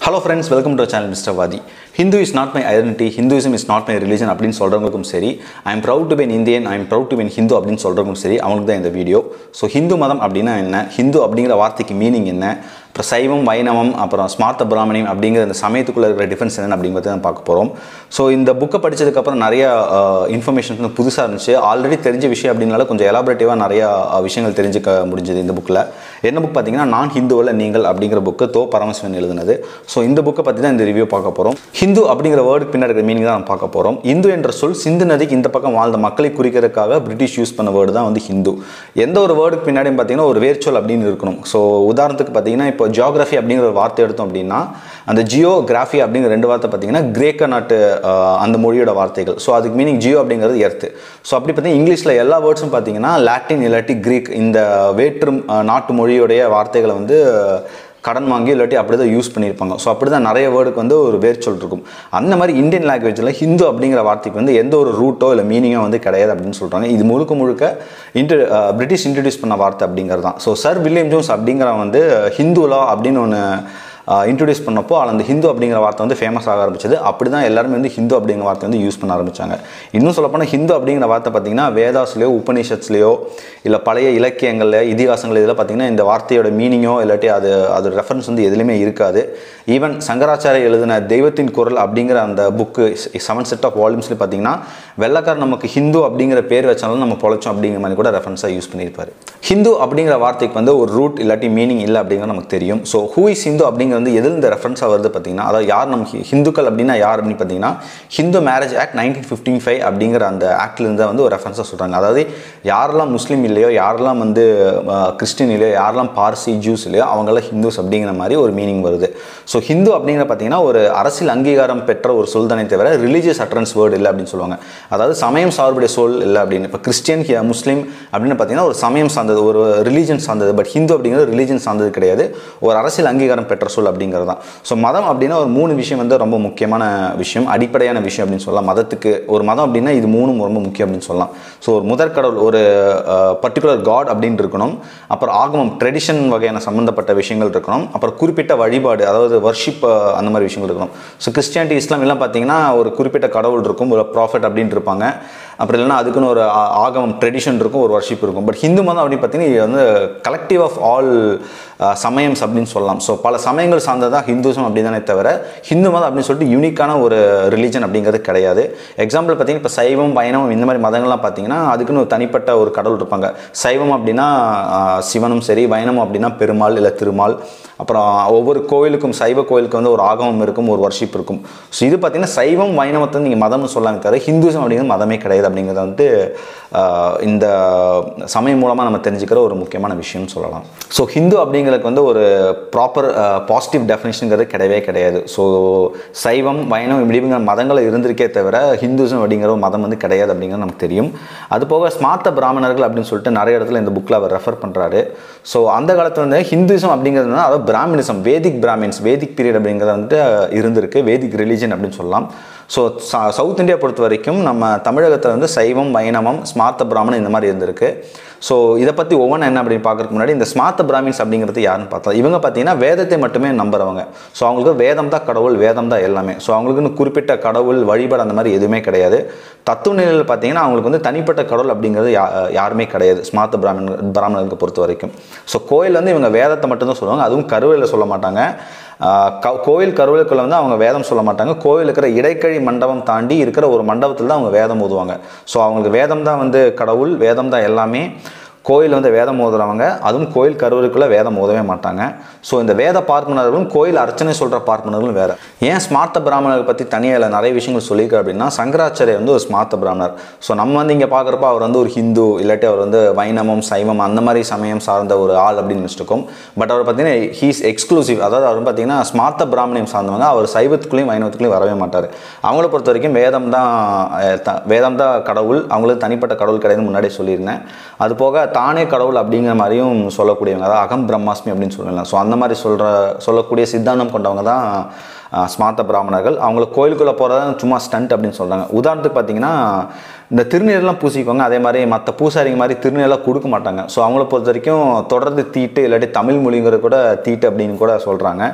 hello friends welcome to channel mister வாதி Hindu is not my identity Hinduism is not my religion அப்படின்னு சொல்கிறவங்களுக்கும் சரி I am proud to be Indian I am proud to be Hindu அப்படின்னு சொல்கிறவங்களுக்கும் சரி அவங்களுக்கு தான் இந்த வீடியோ ஸோ ஹிந்து மதம் அப்படின்னா என்ன ஹிந்து அப்படிங்கிற வார்த்தைக்கு மீனிங் என்ன அப்புறம் சைவம் வைணவம் அப்புறம் ஸ்மார்த்த பிராமணியம் அப்படிங்கிற இந்த சமயத்துக்குள்ளே இருக்கிற டிஃபரன்ஸ் என்னன்னு அப்படிங்கிறத தான் பார்க்க போகிறோம் ஸோ இந்த புக்கை படித்ததுக்கப்புறம் நிறைய இன்ஃபர்மேஷன்ஸ் வந்து புதுசாக இருந்துச்சு ஆல்ரெடி தெரிஞ்ச விஷயம் அப்படின்னால கொஞ்சம் எலாபரேட்டிவாக நிறையா அஹ், விஷயங்கள் தெரிஞ்சுக்க முடிஞ்சது இந்த புக்கில் என்ன புக் பார்த்தீங்கன்னா நான் ஹிந்துவில் நீங்கள் அப்படிங்கிற புக்கு தோ பரமசிவன் எழுதுனது ஸோ இந்த புக்கை பற்றி தான் இந்த ரிவ்யூ பார்க்க போகிறோம் ஹிந்து அப்படிங்கிற வேர்டுக்கு பின்னாடி இருக்கிற மீனிங் தான் நம்ம பார்க்க போகிறோம் இந்து என்ற சொல் சிந்து நதிக்கு இந்த பக்கம் வாழ்ந்த மக்களை குறிக்கிறதுக்காக பிரிட்டிஷ் யூஸ் பண்ண வேர்டு தான் வந்து ஹிந்து எந்த ஒரு வேர்டுக்கு பின்னாடியும் பார்த்தீங்கன்னா ஒரு வேர்ச்சொல் அப்படின்னு இருக்கணும் ஸோ உதாரணத்துக்கு பார்த்தீங்கன்னா இப்போ ஜியோகிராஃபி அப்படிங்கிற ஒரு வார்த்தை எடுத்தோம் அப்படின்னா அந்த ஜியோகிராஃபி அப்படிங்கிற ரெண்டு வார்த்தை பார்த்தீங்கன்னா கிரேக்க நாட்டு ஆஹ், அந்த மொழியோட வார்த்தைகள் ஸோ அதுக்கு மீனிங் ஜியோ அப்படிங்கிறது எர்த்து ஸோ அப்படி பார்த்தீங்கன்னா இங்கிலீஷில் எல்லா வேர்ட்ஸும் பார்த்தீங்கன்னா லாட்டின் இல்லாட்டி கிரீக் இந்த வேற்று ஆஹ், நாட்டு மொழியோடைய வார்த்தைகளை வந்து கடன் வாங்கி இல்லாட்டி அப்படி தான் யூஸ் பண்ணியிருப்பாங்க ஸோ அப்படி தான் நிறைய வேர்டுக்கு வந்து ஒரு வேர்ச்சொல் இருக்கும் அந்த மாதிரி இந்தியன் லாங்குவேஜில் ஹிந்து அப்படிங்கிற வார்த்தைக்கு வந்து எந்த ஒரு ரூட்டோ இல்லை மீனிங்கோ வந்து கிடையாது அப்படின்னு சொல்கிறாங்க இது முழுக்க முழுக்க இன்ட்ர பிரிட்டிஷ் இன்ட்ரடியூஸ் பண்ண வார்த்தை அப்படிங்கிறது தான் ஸோ சர் வில்லியம் ஜோன்ஸ் அப்படிங்கிறவன் வந்து ஹிந்துலா அப்படின்னு ஒன்று இன்ட்ரடியூஸ் பண்ணப்போ அதில் அந்த ஹிந்து அப்படிங்கிற வார்த்தை வந்து ஃபேமஸ் ஆக ஆரம்பிச்சது அப்படி தான் எல்லாருமே வந்து ஹிந்து அப்படிங்கிற வார்த்தை வந்து யூஸ் பண்ண ஆரம்பிச்சாங்க இன்னும் சொல்லப்போனால் ஹிந்து அப்படிங்கிற வார்த்தை பார்த்தீங்கன்னா வேதாஸ்லேயோ உபநிஷத்ஸ்லையோ இல்லை பழைய இலக்கியங்களில் இதிகாசங்கள் இதில் பார்த்தீங்கன்னா இந்த வார்த்தையோட மீனிங்கோ இல்லாட்டி அது அது ரெஃபரன்ஸ் வந்து எதுலையுமே இருக்காது ஈவன் சங்கராச்சாரிய எழுதின தெய்வத்தின் குரல் அப்படிங்கிற அந்த புக்கு செவன் செட் ஆஃப் வால்யூம்ஸ்ல பார்த்தீங்கன்னா வெள்ளக்கார் நமக்கு ஹிந்து அப்படிங்கிற பேர் வச்சாலும் நம்ம பொழைச்சோம் அப்படிங்கிற மாதிரி கூட ரெஃபரன்ஸாக யூஸ் பண்ணியிருப்பாரு ஹிந்து அப்படிங்கிற வார்த்தைக்கு வந்து ஒரு ரூட் இல்லாட்டி மீனிங் இல்லை அப்படிங்கிறது நமக்கு தெரியும் ஸோ ஹூ இஸ் ஹிந்து அப்படிங்கிறது வந்து எதில் இந்த ரெஃபரன்ஸாக வருது பார்த்தீங்கன்னா அதாவது யார் நம்ம ஹி- ஹிந்துக்கள் அப்படின்னா யார் அப்படின்னு பார்த்தீங்கன்னா Hindu marriage act nineteen fifty five அப்படிங்கிற அந்த ஆக்ட்லேருந்து வந்து ஒரு ரெஃபரன்ஸாக சொல்கிறாங்க அதாவது யாரெல்லாம் முஸ்லீம் இல்லையோ யாரெல்லாம் வந்து அஹ், கிறிஸ்டின் இல்லையோ யாரெல்லாம் பார்சி ஜூஸ் இல்லையோ அவங்கெல்லாம் ஹிந்துஸ் அப்படிங்கிற மாதிரி ஒரு மீனிங் வருது ஸோ ஹிந்து அப்படிங்கிற பார்த்தீங்கன்னா ஒரு அரசியல் அங்கீகாரம் பெற்ற ஒரு சொல் தானே தவிர ரிலீஜியஸ் அட்ரன்ஸ் வேர்டு இல்லை அப்படின்னு சொல்லுவாங்க அதாவது சமயம் சார்புடைய சொல் இல்லை அப்படின்னு இப்போ கிறிஸ்டியன் ஹி- முஸ்லீம் அப்படின்னு பார்த்தீங்கன்னா ஒரு சமயம் சார்ந்தது ஒரு ரிலீஜன் சார்ந்தது பட் ஹிந்து அப்படிங்கிறது ரிலீஜன் சார்ந்தது கிடையாது ஒரு அரசியல் அங்கீகாரம் பெற்ற சொல் அப்படிங்கிறது தான் ஸோ மதம் அப்படின்னா ஒரு மூணு விஷயம் வந்து ரொம்ப முக்கியமான விஷயம் அடிப்படையான விஷயம் அப்படின்னு சொல்லலாம் மதத்துக்கு ஒரு மதம் அப்படின்னா இது மூணும் ரொம்ப முக்கியம் அப்படின்னு சொல்லலாம் ஸோ ஒரு முதற்கடவுள் ஒரு பர்டிகுலர் காட் அப்படின்னு இருக்கணும் அப்புறம் ஆகமம் ட்ரெடிஷன் வகையான சம்மந்தப்பட்ட விஷயங்கள் இருக்கணும் அப்புறம் குறிப்பிட்ட வழிபாடு அதாவது வர்ஷிப் அந்த மாதிரி விஷயங்கள் இருக்கணும் ஸோ கிறிஸ்டியானிட்டி இஸ்லாம் எல்லாம் பார்த்தீங்கன்னா ஒரு குறிப்பிட்ட கடவுள் இருக்கும் ஒரு ப்ராஃபிட் அப்படின்னு இருப்பாங்க அப்புறம் இல்லைன்னா அதுக்குன்னு ஒரு ஆ- ஆகமம் ட்ரெடிஷன் இருக்கும் ஒரு வர்ஷிப் இருக்கும் பட் ஹிந்து மதம் அப்படின்னு பார்த்தீங்கன்னா இது வந்து கலெக்டிவ் ஆஃப் ஆல் சமயம்ஸ் அப்படின்னு சொல்லலாம் ஸோ பல சமயங்கள் சார்ந்ததா ஹிந்துசம் அப்படி தானே தவிர ஹிந்து மதம் அப்படின்னு சொல்லிட்டு யூனிக்கான ஒரு ரிலீஜன் அப்படிங்கிறது கிடையாது எக்ஸாம்பிள் பார்த்தீங்கன்னா இப்போ சைவம் வைணவம் இந்த மாதிரி மதங்கள்லாம் பார்த்தீங்கன்னா அதுக்குன்னு ஒரு தனிப்பட்ட ஒரு கடவுள் இருப்பாங்க சைவம் அப்படின்னா ஆ, சிவனும் சரி வைணவம் அப்படின்னா பெருமாள் இல்லை திருமால் அப்புறம் ஒவ்வொரு கோயிலுக்கும் சைவ கோயிலுக்கு வந்து ஒரு ஆகமம் இருக்கும் ஒரு வர்ஷிப் இருக்கும் ஸோ இது பார்த்தீங்கன்னா சைவம் வைணவத்தை நீங்கள் மதம்னு சொல்லாங்க தவிர ஹிந்துசம் அப்படிங்கிறது மதமே கிடையாது அப்படிங்கிறத வந்துட்டு ஆஹ், இந்த சமயம் மூலமாக நம்ம தெரிஞ்சுக்கிற ஒரு முக்கியமான விஷயம்னு சொல்லலாம் ஸோ ஹிந்து அப்படிங்கிறதுக்கு வந்து ஒரு ப்ராப்பர் பாசிட்டிவ் டெஃபினேஷனுங்கிறது கிடையவே கிடையாது ஸோ சைவம் வைணவம் இப்படிங்கிற மதங்கள் இருந்திருக்கே தவிர ஹிந்துசம் அப்படிங்கிற ஒரு மதம் வந்து கிடையாது அப்படிங்கிறது நமக்கு தெரியும் அது போக ஸ்மார்த்த பிராமணர்கள் அப்படின்னு சொல்லிட்டு நிறைய இடத்துல இந்த புக்கில் அவர் ரெஃபர் பண்ணுறாரு ஸோ அந்த காலத்தில் வந்து ஹிந்துசம் அப்படிங்கிறது வந்து அதாவது Brahminism Vedic Brahmins Vedic period அப்படிங்கிறது வந்துட்டு இருந்திருக்கு வேதிக் ரிலீஜன் அப்படின்னு சொல்லலாம் ஸோ சவுத் இந்தியா பொறுத்த வரைக்கும் நம்ம தமிழகத்தில் வந்து சைவம் வைணவம் ஸ்மார்த்த பிராமணன் இந்த மாதிரி இருந்திருக்கு ஸோ இதை பற்றி ஒவ்வொன்றும் என்ன அப்படின்னு பார்க்கறதுக்கு முன்னாடி இந்த ஸ்மார்த்த பிராமின்ஸ் அப்படிங்கிறது யாருன்னு பார்த்தா இவங்க பார்த்தீங்கன்னா வேதத்தை மட்டுமே நம்புறவங்க ஸோ அவங்களுக்கு வேதம் தான் கடவுள் வேதம் தான் எல்லாமே ஸோ அவங்களுக்குன்னு குறிப்பிட்ட கடவுள் வழிபாடு அந்த மாதிரி எதுவுமே கிடையாது தத்துவ நிலையில் பார்த்தீங்கன்னா அவங்களுக்கு வந்து தனிப்பட்ட கடவுள் அப்படிங்கிறது யா யாருமே கிடையாது ஸ்மார்த்த பிராமண பிராமணர்களுக்கு பொறுத்த வரைக்கும் ஸோ கோயில் வந்து இவங்க வேதத்தை மட்டும்தான் சொல்லுவாங்க அதுவும் கருவையில் சொல்ல மாட்டாங்க ஆஹ் க- கோயில் கருவலுக்குள்ள வந்து அவங்க வேதம் சொல்ல மாட்டாங்க கோயில் இருக்கிற இடைக்கழி மண்டபம் தாண்டி இருக்கிற ஒரு மண்டபத்தில் தான் அவங்க வேதம் ஓதுவாங்க ஸோ அவங்களுக்கு வேதம் தான் வந்து கடவுள் வேதம் தான் எல்லாமே கோயில் வந்து வேதம் ஓதுறவங்க அதுவும் கோயில் கருவலுக்குள்ள வேதம் ஓதவே மாட்டாங்க ஸோ இந்த வேத பார்ப்பனர்களும் கோயில் அர்ச்சனை சொல்கிற பார்ப்பனர்களும் வேற ஏன் ஸ்மார்த்த பிராமணர்கள் பற்றி தனியாக நிறைய விஷயங்கள் சொல்லியிருக்காரு அப்படின்னா சங்கராச்சாரியர் வந்து ஒரு ஸ்மார்த்த பிராமணர் ஸோ நம்ம வந்து இங்கே பார்க்குறப்ப அவர் வந்து ஒரு ஹிந்து இல்லாட்டி அவர் வந்து வைணவம் சைவம் அந்த மாதிரி சமயம் சார்ந்த ஒரு ஆள் அப்படின்னு நினச்சிருக்கோம் பட் அவர் பார்த்தீங்கன்னா ஹீஸ் எக்ஸ்க்ளூசிவ் அதாவது அவர் பார்த்தீங்கன்னா ஸ்மார்த்த பிராமணியம் சார்ந்தவங்க அவர் சைவத்துக்குள்ளேயும் வைணவத்துக்குள்ளேயும் வரவே மாட்டார் அவங்கள பொறுத்த வரைக்கும் வேதம் தான் அஹ், த- வேதம் தான் கடவுள் அவங்களுக்கு தனிப்பட்ட கடவுள் கிடையாதுன்னு முன்னாடியே சொல்லியிருந்தேன் அது போக தானே கடவுள் அப்படிங்கிற மாதிரியும் சொல்லக்கூடியவங்க அதாவது அகம் பிரம்மாஸ்மி அப்படின்னு சொல்லலாம் ஸோ அந்த மாதிரி சொல்கிற சொல்லக்கூடிய சித்தாந்தம் கொண்டவங்க தான் அஹ், ஸ்மார்த்த பிராமணர்கள் அவங்கள கோயிலுக்குள்ளே போகிறத சும்மா ஸ்டண்ட் அப்படின்னு சொல்கிறாங்க உதாரணத்துக்கு பார்த்தீங்கன்னா இந்த திருநீரெல்லாம் பூசிக்குவாங்க அதே மாதிரி மற்ற பூசாரிங்க மாதிரி திருநீரெல்லாம் கொடுக்க மாட்டாங்க ஸோ அவங்கள பொறுத்த வரைக்கும் தொடர்ந்து தீட்டு இல்லாட்டி தமிழ் மொழிங்கிறது கூட தீட்டு அப்படின்னு கூட சொல்கிறாங்க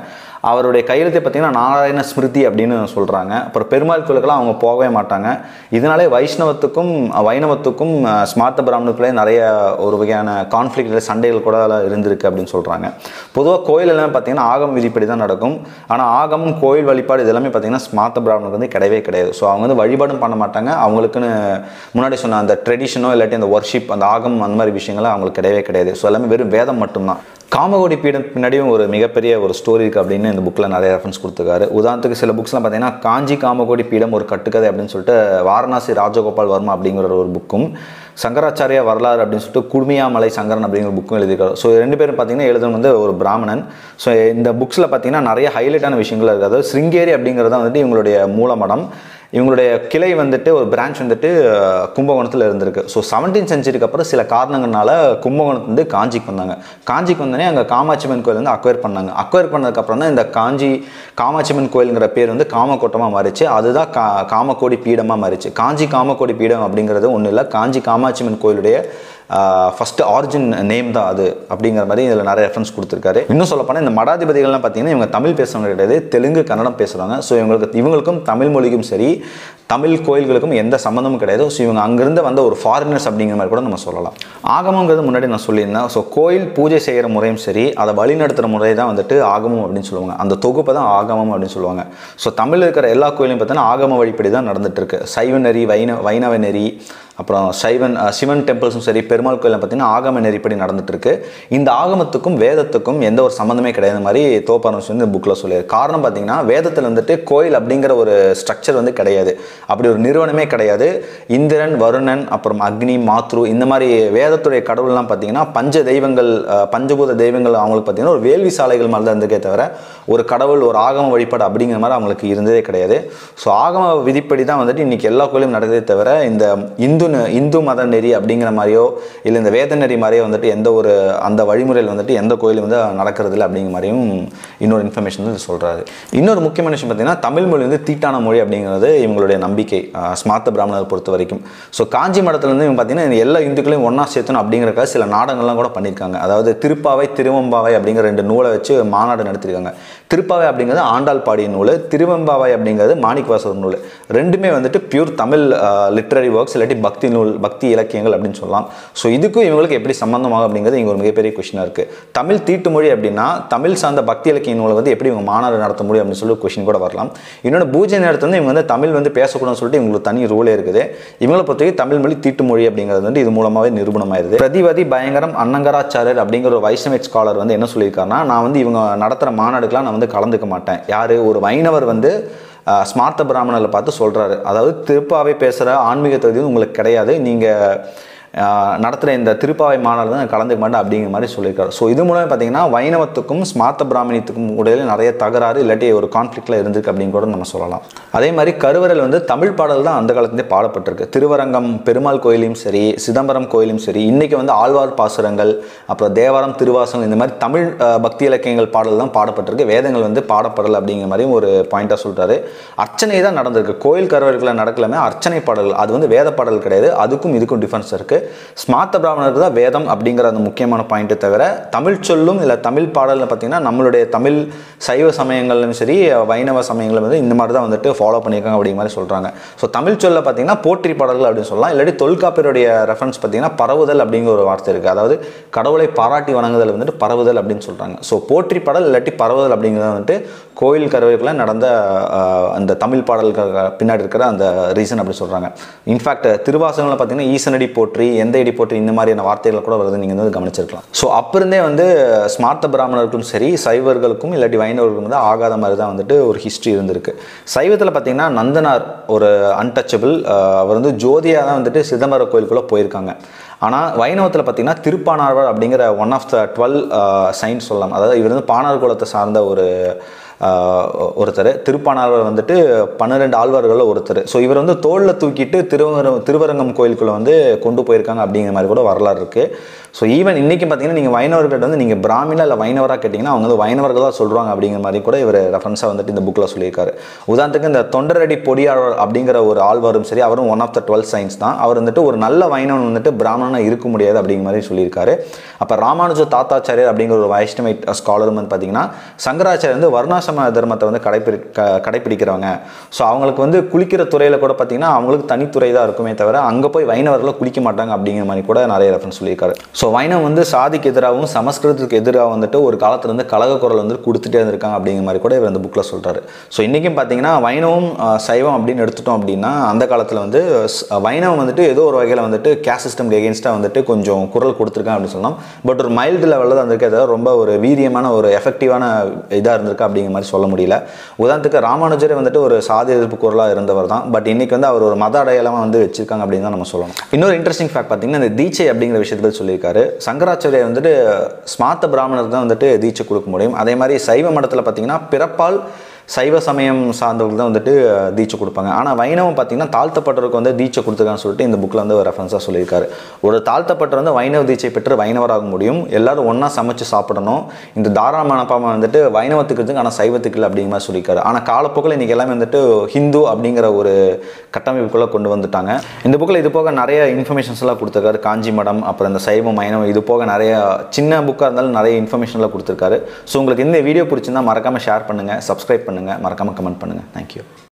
அவருடைய கையெழுத்தை பார்த்தீங்கன்னா நாராயண ஸ்மிருதி அப்படின்னு சொல்கிறாங்க அப்புறம் பெருமாள் கோயிலுக்கெல்லாம் அவங்க போகவே மாட்டாங்க இதனாலே வைஷ்ணவத்துக்கும் வைணவத்துக்கும் அஹ், ஸ்மார்த்த பிராமணுக்குள்ளே நிறைய ஒரு வகையான கான்ஃப்ளிக்ட் சண்டைகள் கூட எல்லாம் இருந்திருக்கு அப்படின்னு சொல்கிறாங்க பொதுவாக கோயில் எல்லாமே பார்த்தீங்கன்னா ஆகம விதிப்படி தான் நடக்கும் ஆனால் ஆகமம் கோயில் வழிபாடு இது எல்லாமே பார்த்தீங்கன்னா ஸ்மார்த்த பிராமணுக்கு வந்து கிடையவே கிடையாது ஸோ அவங்க வந்து வழிபாடும் பண்ண மாட்டாங்க அவங்களுக்குன்னு முன்னாடி சொன்ன அந்த ட்ரெடிஷனோ இல்லாட்டி அந்த ஒர்ஷிப் அந்த ஆகம் அந்த மாதிரி விஷயங்கள்லாம் அவங்களுக்கு கிடையவே கிடையாது ஸோ எல்லாமே வெறும் வேதம் மட்டும்தான் காமகோடி பீடம் பின்னாடியும் ஒரு மிகப்பெரிய ஒரு ஸ்டோரி இருக்குது அப்படின்னு இந்த புக்கில் நிறைய ரெஃபரன்ஸ் கொடுத்துருக்காரு உதாரணத்துக்கு சில புக்ஸ்லாம் பார்த்தீங்கன்னா காஞ்சி காமகோடி பீடம் ஒரு கட்டுக்கதை அப்படின்னு சொல்லிட்டு வாரணாசி ராஜகோபால் வர்மா அப்படிங்கிற ஒரு புக்கும் சங்கராச்சாரியா வரலாறு அப்படின்னு சொல்லிட்டு குடுமியாமலை சங்கரன் அப்படிங்கிற புக்கும் எழுதியிருக்காரு ஸோ ரெண்டு பேரும் பார்த்தீங்கன்னா எழுதுனது வந்து ஒரு பிராமணன் ஸோ இந்த புக்ஸில் பார்த்தீங்கன்னா நிறைய ஹைலைட்டான விஷயங்கள் இருக்குது அதாவது சிருங்கேரி அப்படிங்கிறது தான் வந்துட்டு இவங்களுடைய மூலமடம் இவங்களுடைய கிளை வந்துட்டு ஒரு பிரான்ச் வந்துட்டு அஹ், கும்பகோணத்தில் இருந்திருக்கு ஸோ செவன்டீன் செஞ்சுரிக்கு அப்புறம் சில காரணங்கள்னால கும்பகோணத்து வந்து காஞ்சிக்கு வந்தாங்க காஞ்சிக்கு வந்தோடனே அங்கே காமாட்சிமன் கோயில் வந்து அக்வயர் பண்ணாங்க அக்வயர் பண்ணதுக்கப்புறம் தான் இந்த காஞ்சி காமாட்சிமன் கோயிலுங்கிற பேர் வந்து காமக்கோட்டமாக மாறிச்சு அதுதான் கா காமக்கோடி பீடமாக மாறிச்சு காஞ்சி காமக்கோடி பீடம் அப்படிங்கிறது ஒன்றும் இல்லை காஞ்சி காமாட்சிமன் கோயிலுடைய ஃபஸ்ட்டு ஆரிஜின் நேம் தான் அது அப்படிங்கிற மாதிரி இதில் நிறைய ரெஃபரன்ஸ் கொடுத்துருக்காரு இன்னும் சொல்லப்போனால் இந்த மடாதிபதிகள்லாம் பார்த்தீங்கன்னா இவங்க தமிழ் பேசுறவங்க கிடையாது தெலுங்கு கன்னடம் பேசுகிறாங்க ஸோ இவங்களுக்கு இவங்களுக்கும் தமிழ் மொழிக்கும் சரி தமிழ் கோயில்களுக்கும் எந்த சம்மந்தமும் கிடையாது ஸோ இவங்க அங்கிருந்து வந்த ஒரு ஃபாரினர்ஸ் அப்படிங்கிற மாதிரி கூட நம்ம சொல்லலாம் ஆகமங்கிறது முன்னாடி நான் சொல்லியிருந்தேன் ஸோ கோயில் பூஜை செய்கிற முறையும் சரி அதை வழிநடத்துகிற முறை தான் வந்துட்டு ஆகமம் அப்படின்னு சொல்லுவாங்க அந்த தொகுப்பை தான் ஆகமம் அப்படின்னு சொல்லுவாங்க ஸோ தமிழில் இருக்கிற எல்லா கோயிலையும் பார்த்தீங்கன்னா ஆகம வழிப்படி தான் நடந்துட்டு இருக்கு சைவ நெறி வைண வைணவ நெறி அப்புறம் சைவன் அஹ், சிவன் டெம்பிள்ஸும் சரி பெருமாள் கோயிலில் பார்த்தீங்கன்னா ஆகம நெறிப்படி நடந்துட்டு இருக்கு இந்த ஆகமத்துக்கும் வேதத்துக்கும் எந்த ஒரு சம்மந்தமே கிடையாது மாதிரி தோப்பாரன்ஸ் வந்து புக்கில் சொல்லியிரு காரணம் பார்த்தீங்கன்னா வேதத்தில் வந்துட்டு கோயில் அப்படிங்கிற ஒரு ஸ்ட்ரக்சர் வந்து கிடையாது அப்படி ஒரு நிறுவனமே கிடையாது இந்திரன் வருணன் அப்புறம் அக்னி மாத்ரு இந்த மாதிரி வேதத்துடைய கடவுள்லாம் பார்த்தீங்கன்னா பஞ்ச தெய்வங்கள் அஹ், பஞ்சபூத தெய்வங்கள் அவங்களுக்கு பார்த்தீங்கன்னா ஒரு வேள்வி சாலைகள் மாதிரி தான் இருந்திருக்கே தவிர ஒரு கடவுள் ஒரு ஆகம வழிபாடு அப்படிங்கிற மாதிரி அவங்களுக்கு இருந்ததே கிடையாது ஸோ ஆகம விதிப்படி தான் வந்துட்டு இன்னைக்கு எல்லா கோயிலும் நடக்குதே தவிர இந்த இந்து நெ- இந்து மத நெறி அப்படிங்கிற மாதிரியோ இல்லை இந்த வேத நெறி மாதிரியோ வந்துட்டு எந்த ஒரு அந்த வழிமுறையில் வந்துட்டு எந்த கோயிலும் வந்து நடக்கிறது இல்லை அப்படிங்கிற மாதிரியும் இன்னொரு இன்ஃபர்மேஷன் வந்து சொல்கிறாரு இன்னொரு முக்கியமான விஷயம் பார்த்தீங்கன்னா தமிழ் மொழி வந்து தீட்டான மொழி அப்படிங்கிறது இவங்களுடைய நம்பிக்கை அஹ், ஸ்மார்த்த பிராமணர் பொறுத்த வரைக்கும் ஸோ காஞ்சி மடத்துல இருந்து இவங்க பார்த்தீங்கன்னா எல்லா இந்துக்களையும் ஒன்றா சேர்த்தணும் அப்படிங்கிறக்காக சில நாடகங்கள்லாம் கூட பண்ணியிருக்காங்க அதாவது திருப்பாவை திருவம்பாவை அப்படிங்கிற ரெண்டு நூலை வச்சு மாநாடு நடத்திருக்காங்க திருப்பாவை அப்படிங்கிறது ஆண்டாள் பாடிய நூல் திருவெம்பாவை அப்படிங்கிறது மாணிக்கவாசர் நூல் ரெண்டுமே வந்துட்டு பியூர் தமிழ் லிட்ரரி ஒர்க்ஸ் இல்லாட்டி பக்தி நூல் பக்தி இலக்கியங்கள் அப்படின்னு சொல்லலாம் ஸோ இதுக்கும் இவங்களுக்கு எப்படி சம்பந்தமாகும் அப்படிங்கிறது இங்கே ஒரு மிகப்பெரிய கொஷினாக இருக்குது தமிழ் தீட்டு மொழி அப்படின்னா தமிழ் சார்ந்த பக்தி இலக்கிய நூலை வந்து எப்படி இவங்க மாநாடு நடத்த முடியும் அப்படின்னு சொல்லி கொஷின் கூட வரலாம் இன்னொன்று பூஜை நேரத்தில் வந்து இவங்க வந்து தமிழ் வந்து பேசக்கூடாதுன்னு சொல்லிட்டு இவங்களுக்கு தனி ரூலே இருக்குது இவங்களை பொறுத்தவரைக்கும் தமிழ் மொழி தீட்டு மொழி அப்படிங்கிறது வந்து இது மூலமாகவே நிரூபணமாயிருது பிரதிவாதி பயங்கரம் அன்னங்கராச்சாரியர் அப்படிங்கிற ஒரு வைஷ்ணவிக் ஸ்காலர் வந்து என்ன சொல்லியிருக்காருன்னா நான் வந்து இவங்க நடத்துகிற மாநாடுக்கெலாம் நான் வந்து கலந்துக்க மாட்டேன் யார் ஒரு வைணவர் வந்து அஹ், ஸ்மார்த்த பிராமணர்களை பார்த்து சொல்கிறாரு அதாவது திருப்பாவை பேசுகிற ஆன்மீக தகுதி வந்து உங்களுக்கு கிடையாது நீங்கள் நடத்துகிற இந்த திருப்பாவை மாநாடு தான் நான் கலந்துக்க மாட்டேன் அப்படிங்கிற மாதிரி சொல்லியிருக்காரு ஸோ இது மூலம் பார்த்தீங்கன்னா வைணவத்துக்கும் ஸ்மார்த்த பிராமணியத்துக்கும் இடையில நிறைய தகராறு இல்லாட்டி ஒரு கான்ஃப்ளிக்டில் இருந்திருக்கு அப்படின்னு கூட நம்ம சொல்லலாம் அதே மாதிரி கருவறையில் வந்து தமிழ் பாடல் தான் அந்த காலத்துலேயே பாடப்பட்டிருக்கு திருவரங்கம் பெருமாள் கோயிலையும் சரி சிதம்பரம் கோயிலும் சரி இன்னைக்கு வந்து ஆழ்வார் பாசுரங்கள் அப்புறம் தேவாரம் திருவாசகம் இந்த மாதிரி தமிழ் அஹ், பக்தி இலக்கியங்கள் பாடல் தான் பாடப்பட்டிருக்கு வேதங்கள் வந்து பாடப்படலை அப்படிங்கிற மாதிரியும் ஒரு பாயிண்டாக சொல்லிட்டாரு அர்ச்சனை தான் நடந்திருக்கு கோயில் கருவறைகளை நடக்கலாமே அர்ச்சனை பாடல்கள் அது வந்து வேத பாடல் கிடையாது அதுக்கும் இதுக்கும் டிஃபரன்ஸ் இருக்குது ஸ்மார்த்த பிராமணருக்கு தான் வேதம் அப்படிங்கிற அந்த முக்கியமான பாயிண்ட்டை தவிர தமிழ் சொல்லும் இல்லை தமிழ் பாடலில் பார்த்தீங்கன்னா நம்மளுடைய தமிழ் சைவ சமயங்களும் சரி வைணவ சமயங்களும் வந்து இந்த மாதிரி தான் வந்துட்டு ஃபாலோ பண்ணியிருக்காங்க அப்படிங்கிற மாதிரி சொல்கிறாங்க ஸோ தமிழ் சொல்ல பார்த்தீங்கன்னா போற்றி பாடல்கள் அப்படின்னு சொல்லலாம் இல்லாட்டி தொல்காப்பியருடைய ரெஃபரன்ஸ் பார்த்தீங்கன்னா பரவுதல் அப்படிங்கிற ஒரு வார்த்தை இருக்குது அதாவது கடவுளை பாராட்டி வணங்குதல் வந்துட்டு பரவுதல் அப்படின்னு சொல்கிறாங்க ஸோ போற்றி பாடல் இல்லாட்டி பரவுதல் அப்படிங்கிறது வந்துட்டு கோயில் கருவைக்குள்ள நடந்த ஆஹ், அந்த தமிழ் பாடல்கள் பின்னாடி இருக்கிற அந்த ரீசன் அப்படி சொல்கிறாங்க இன்ஃபேக்ட் திருவாசகங்களில் பார்த்தீங்கன்னா ஈசனடி போற்றி எந்த இடி போற்றி இந்த மாதிரியான வார்த்தைகள் கூட வருது நீங்கள் வந்து கவனிச்சிருக்கலாம் ஸோ அப்போ இருந்தே வந்து ஸ்மார்த்த பிராமணர்களுக்கும் சரி சைவர்களுக்கும் இல்லாட்டி வைணவர்களுக்கும் வந்து ஆகாத மாதிரி தான் வந்துட்டு ஒரு ஹிஸ்ட்ரி இருந்திருக்கு சைவத்தில் பார்த்தீங்கன்னா நந்தனார் ஒரு அன்டச்சபிள் அவர் வந்து ஜோதியாக தான் வந்துட்டு சிதம்பர கோயிலுக்குள்ளே போயிருக்காங்க ஆனால் வைணவத்தில் பார்த்தீங்கன்னா திருப்பானாழ்வார் அப்படிங்கிற one of the twelve saints சொல்லலாம் அதாவது இவர் வந்து பானார் குலத்தை சார்ந்த ஒரு ஆஹ், ஒருத்தர் திருப்பானாழ்வார் வந்துட்டு பன்னிரெண்டு ஆழ்வார்களில் ஒருத்தர் ஸோ இவர் வந்து தோளில் தூக்கிட்டு திருவரம் திருவரங்கம் கோயிலுக்குள்ளே வந்து கொண்டு போயிருக்காங்க அப்படிங்கிற மாதிரி கூட வரலாறு இருக்குது ஸோ ஈவன் இன்றைக்கி பார்த்தீங்கன்னா நீங்கள் வைணவர்கிட்ட வந்து நீங்கள் பிராமினா இல்லை வைணவராக கேட்டிங்கன்னா அவங்க வந்து வைணவர்கள் தான் சொல்கிறாங்க அப்படிங்கிற மாதிரி கூட இவர் ரெஃபரன்ஸாக வந்துட்டு இந்த புக்கில் சொல்லியிருக்காரு உதாரணத்துக்கு இந்த தொண்டரடி பொடியாளர் அப்படிங்கிற ஒரு ஆழ்வாரும் சரி அவரும் one of the twelve saints தான் அவர் வந்துட்டு ஒரு நல்ல வைணவன் வந்துட்டு பிராமணனாக இருக்க முடியாது அப்படிங்கிற மாதிரி சொல்லியிருக்காரு அப்போ ராமானுஜ தாத்தாச்சாரியர் அப்படிங்கிற ஒரு வைஷ்ணவைட் ஸ்காலரும் வந்து பார்த்தீங்கன்னா சங்கராச்சாரியர் வந்து வர்ணாசிரம வர்ணாசிரம தர்மத்தை வந்து கடைப்பிடி க கடைப்பிடிக்கிறவங்க ஸோ அவங்களுக்கு வந்து குளிக்கிற துறையில் கூட பார்த்தீங்கன்னா அவங்களுக்கு தனித்துறை தான் இருக்குமே தவிர அங்கே போய் வைணவர்களை குளிக்க மாட்டாங்க அப்படிங்கிற மாதிரி கூட நிறைய ரெஃபரன்ஸ் சொல்லியிருக்காரு ஸோ வைணவம் வந்து சாதிக்கு எதிராகவும் சமஸ்கிருதத்துக்கு எதிராக வந்துட்டு ஒரு காலத்துல இருந்து கழக குரல் வந்து கொடுத்துட்டே இருந்திருக்காங்க அப்படிங்கிற மாதிரி கூட இவர் அந்த புக்கில் சொல்கிறாரு ஸோ இன்றைக்கும் பார்த்தீங்கன்னா வைணவம் அஹ், சைவம் அப்படின்னு எடுத்துட்டோம் அப்படின்னா அந்த காலத்தில் வந்து ஸ்- வைணவம் வந்துட்டு ஏதோ ஒரு வகையில் வந்துட்டு கேஸ்ட் சிஸ்டம் எகென்ஸ்டாக வந்துட்டு கொஞ்சம் குரல் கொடுத்துருக்காங்க அப்படின்னு சொல்லலாம் பட் ஒரு மைல்டு லெவலில் தான் இருந்திருக்கு அதாவது ரொம்ப ஒரு வீரியமான ஒரு எஃபெக்டிவான இதாக இருந்திருக்கு அப்படிங்கிற மாதிரி சொல்ல முடியல உதாரணத்துக்கு ராமானுஜரே வந்துட்டு ஒரு சாதி எதிர்ப்பு குரலாக இருந்தவர் தான் பட் இன்னைக்கு வந்து அவர் ஒரு மத அடையாளமாக வந்து வச்சிருக்காங்க அப்படின்னு தான் நம்ம சொல்லணும் இன்னொரு இன்ட்ரெஸ்டிங் ஃபேக்ட் பார்த்தீங்கன்னா இந்த தீட்சை அப்படிங்கிற விஷயத்தை பத்தி சொல்லியிருக்காரு சங்கராச்சாரியா வந்துட்டு ஸ்மார்த்த பிராமணருக்கு தான் வந்துட்டு தீட்சை கொடுக்க முடியும் அதே மாதிரி சைவ மடத்தில் பார்த்தீங்கன்னா பிறப்பால் சைவ சமயம் சார்ந்தவர்கள் தான் வந்துட்டு அஹ், தீட்சை கொடுப்பாங்க ஆனால் வைணவம் பார்த்தீங்கன்னா தாழ்த்தப்பட்டவருக்கு வந்து தீட்சை கொடுத்துருக்கான்னு சொல்லிட்டு இந்த புக்கில் வந்து ஒரு ரெஃபரன்ஸாக சொல்லியிருக்காரு ஒரு தாழ்த்தப்பட்டவர் வந்து வைணவ தீட்சை பெற்று வைணவராக முடியும் எல்லாரும் ஒன்றா சமைச்சு சாப்பிடணும் இந்த தாராள மனப்பான்மை வந்துட்டு வைணவத்துக்கு இருக்கு ஆனால் சைவத்துக்கு இல்லை அப்படிங்கிற மாதிரி சொல்லியிருக்காரு ஆனால் காலப்போக்கில் இன்றைக்கி எல்லாமே வந்துட்டு ஹிந்து அப்படிங்கிற ஒரு கட்டமைப்புக்குள்ளே கொண்டு வந்துட்டாங்க இந்த புக்கில் இது போக நிறைய இன்ஃபர்மேஷன்ஸ் எல்லாம் கொடுத்துருக்காரு காஞ்சி மடம் அப்புறம் இந்த சைவம் வைணவம் இது போக நிறைய சின்ன புக்காக இருந்தாலும் நிறைய இன்ஃபர்மேஷன்லாம் கொடுத்துருக்காரு ஸோ உங்களுக்கு இந்த வீடியோ பிடிச்சிருந்தா மறக்காமல் ஷேர் பண்ணுங்கள் சப்ஸ்கிரைப் பண்ணுங்கள் மறக்காமல் கமெண்ட் பண்ணுங்கள் தேங்க்யூ